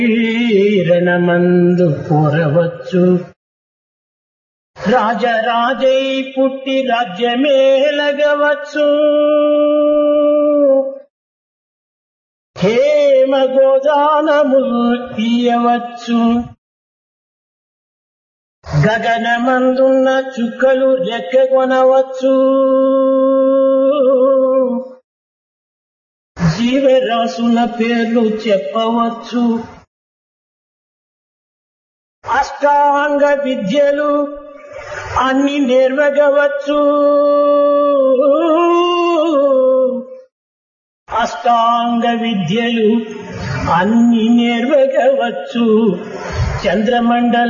రణమందు కోరవచ్చు రాజరాజై పుట్టి రాజ్యమేలగవచ్చు హేమ గోదానము తీయవచ్చు గగనమందున్న చుక్కలు రెక్కగొనవచ్చు జీవరాశుల పేర్లు చెప్పవచ్చు అష్టాంగ విద్యలు అన్ని నేర్వగవచ్చు అష్టాంగ విద్యలు అన్ని నేర్వగవచ్చు చంద్రమండల